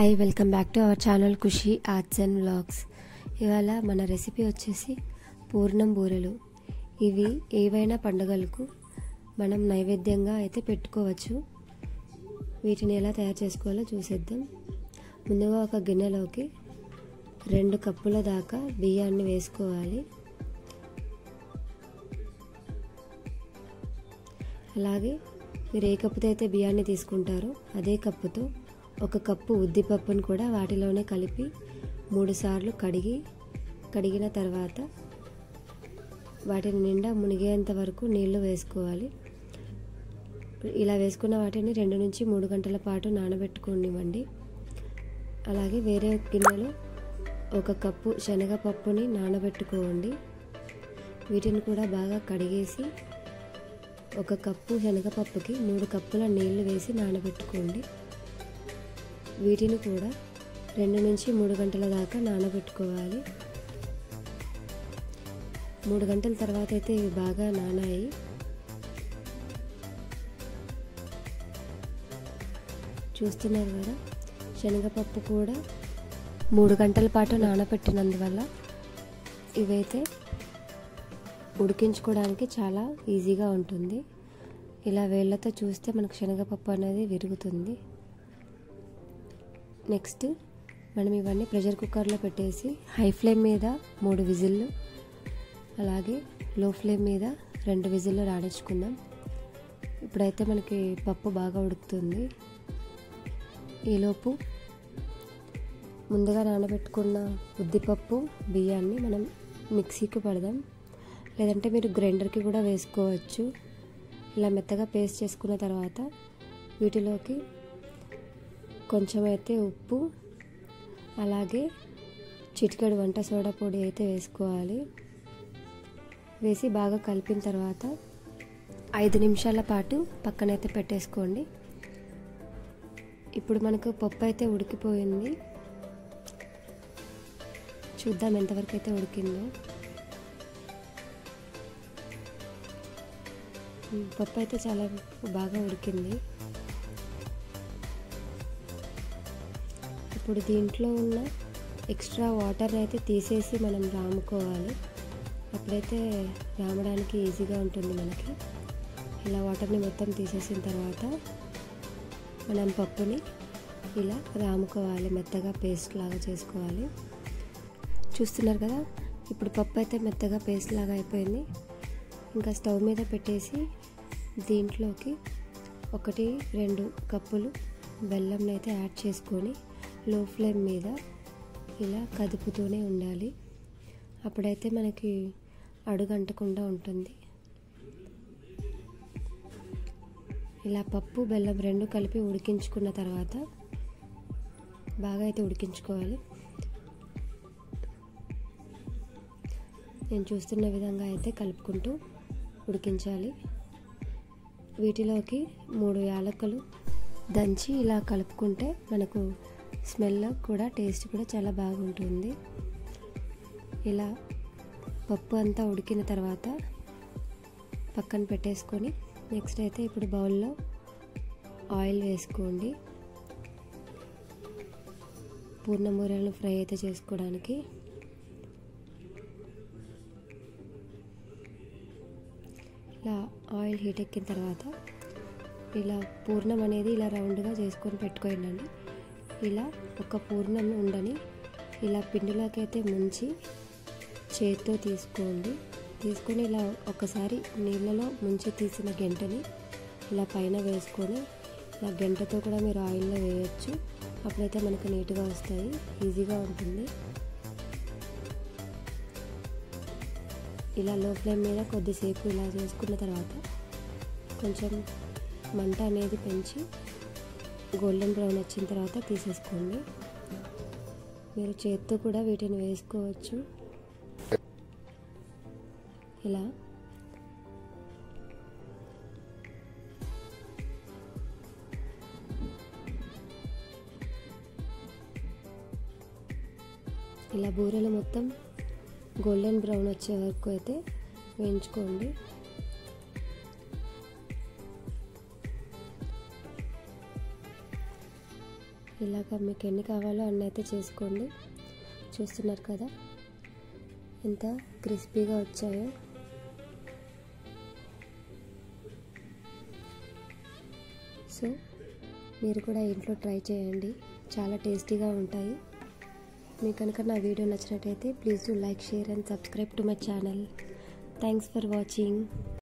hi welcome back to our channel Khushi arts and vlogs ఇవాళ మన recipe వచ్చేసి పూర్ణం బూరెలు ఇవి ఏవైనా పండుగలకు మనం నైవేద్యంగా అయితే పెట్టుకోవచ్చు వీటిని ఎలా తయారు చేసుకోవాలో చూసేద్దాం ముందుగా ఒక గిన్నెలోకి రెండు కప్పుల దాకా బియ్యాన్ని వేసుకోవాలి అలాగే మీరు ఏ కప్పుతో అయితే బియ్యాన్ని తీసుకుంటారో అదే కప్పుతో ఒక కప్పు ఉద్దిపప్పును కూడా వాటిలోనే కలిపి మూడు సార్లు కడిగి కడిగిన తర్వాత వాటిని నిండా మునిగేంత వరకు నీళ్లు వేసుకోవాలి ఇలా వేసుకున్న వాటిని రెండు నుంచి మూడు గంటల పాటు నానబెట్టుకోనివ్వండి అలాగే వేరే గిన్నెలో ఒక కప్పు శనగపప్పుని నానబెట్టుకోండి వీటిని కూడా బాగా కడిగేసి ఒక కప్పు శనగపప్పుకి మూడు కప్పుల నీళ్లు వేసి నానబెట్టుకోండి వీటిని కూడా రెండు నుంచి మూడు గంటల దాకా నానబెట్టుకోవాలి మూడు గంటల తర్వాత అయితే ఇవి బాగా నానాయి చూస్తున్నారు కదా శనగపప్పు కూడా మూడు గంటల పాటు నానబెట్టినందువల్ల ఇవైతే ఉడికించుకోవడానికి చాలా ఈజీగా ఉంటుంది ఇలా వేళ్ళతో చూస్తే మనకు శనగపప్పు అనేది విరుగుతుంది నెక్స్ట్ మనం ఇవన్నీ ప్రెషర్ కుక్కర్లో పెట్టేసి హై ఫ్లేమ్ మీద మూడు విజిల్లు అలాగే లో ఫ్లేమ్ మీద రెండు విజిల్లు రాడించుకుందాం ఇప్పుడైతే మనకి పప్పు బాగా ఉడుకుతుంది ఈలోపు ముందుగా నానబెట్టుకున్న ఉద్దిపప్పు బియ్యాన్ని మనం మిక్సీకి పడదాం లేదంటే మీరు గ్రైండర్కి కూడా వేసుకోవచ్చు ఇలా మెత్తగా పేస్ట్ చేసుకున్న తర్వాత వీటిలోకి కొంచెం అయితే ఉప్పు అలాగే చిటికెడు వంట సోడా పొడి అయితే వేసుకోవాలి వేసి బాగా కలిపిన తర్వాత ఐదు నిమిషాల పాటు పక్కనైతే పెట్టేసుకోండి ఇప్పుడు మనకు పప్పు అయితే ఉడికిపోయింది చూద్దాం ఎంతవరకు అయితే ఉడికిందో పప్పు అయితే చాలా బాగా ఉడికింది ఇప్పుడు దీంట్లో ఉన్న ఎక్స్ట్రా వాటర్ అయితే తీసేసి మనం రాముకోవాలి అప్పుడైతే రామడానికి ఈజీగా ఉంటుంది మనకి ఇలా వాటర్ని మొత్తం తీసేసిన తర్వాత మనం పప్పుని ఇలా రాముకోవాలి మెత్తగా పేస్ట్ లాగా చేసుకోవాలి చూస్తున్నారు కదా ఇప్పుడు పప్పు అయితే మెత్తగా పేస్ట్ లాగా అయిపోయింది ఇంకా స్టవ్ మీద పెట్టేసి దీంట్లోకి ఒకటి రెండు కప్పులు బెల్లంని అయితే యాడ్ చేసుకొని లో ఫ్లేమ్ మీద ఇలా కదుపుతూనే ఉండాలి అప్పుడైతే మనకి అడుగంటకుండా ఉంటుంది ఇలా పప్పు బెల్లం రెండు కలిపి ఉడికించుకున్న తర్వాత బాగా అయితే ఉడికించుకోవాలి నేను చూస్తున్న విధంగా అయితే కలుపుకుంటూ ఉడికించాలి వీటిలోకి మూడు యాలకులు దంచి ఇలా కలుపుకుంటే మనకు స్మెల్ కూడా టేస్ట్ కూడా చాలా బాగుంటుంది ఇలా పప్పు అంతా ఉడికిన తర్వాత పక్కన పెట్టేసుకొని నెక్స్ట్ అయితే ఇప్పుడు బౌల్లో ఆయిల్ వేసుకోండి పూర్ణమూరలను ఫ్రై అయితే చేసుకోవడానికి ఇలా ఆయిల్ హీట్ ఎక్కిన తర్వాత ఇలా పూర్ణం అనేది ఇలా రౌండ్గా చేసుకొని పెట్టుకోండి ఇలా ఒక పూర్ణం ఉండని ఇలా పిండిలోకి అయితే ముంచి చేతితో తీసుకోండి తీసుకొని ఇలా ఒకసారి నీళ్ళలో ముంచి తీసిన గంటని ఇలా పైన వేసుకొని ఇలా గంటతో కూడా మీరు ఆయిల్లో వేయచ్చు అప్పుడైతే మనకు నీట్గా వస్తాయి ఈజీగా ఉంటుంది ఇలా లో ఫ్లేమ్ మీద కొద్దిసేపు ఇలా చేసుకున్న తర్వాత కొంచెం మంట అనేది పెంచి గోల్డెన్ బ్రౌన్ వచ్చిన తర్వాత తీసేసుకోండి మీరు చేత్తో కూడా వీటిని వేసుకోవచ్చు ఇలా ఇలా బూరెలు మొత్తం గోల్డెన్ బ్రౌన్ వచ్చే వరకు అయితే వేయించుకోండి ఇలాగ మీకు ఎన్ని కావాలో అన్ని అయితే చేసుకోండి చూస్తున్నారు కదా ఎంత క్రిస్పీగా వచ్చాయో సో మీరు కూడా ఇంట్లో ట్రై చేయండి చాలా టేస్టీగా ఉంటాయి మీకు కనుక నా వీడియో నచ్చినట్టయితే please do like share and subscribe to my channel thanks for watching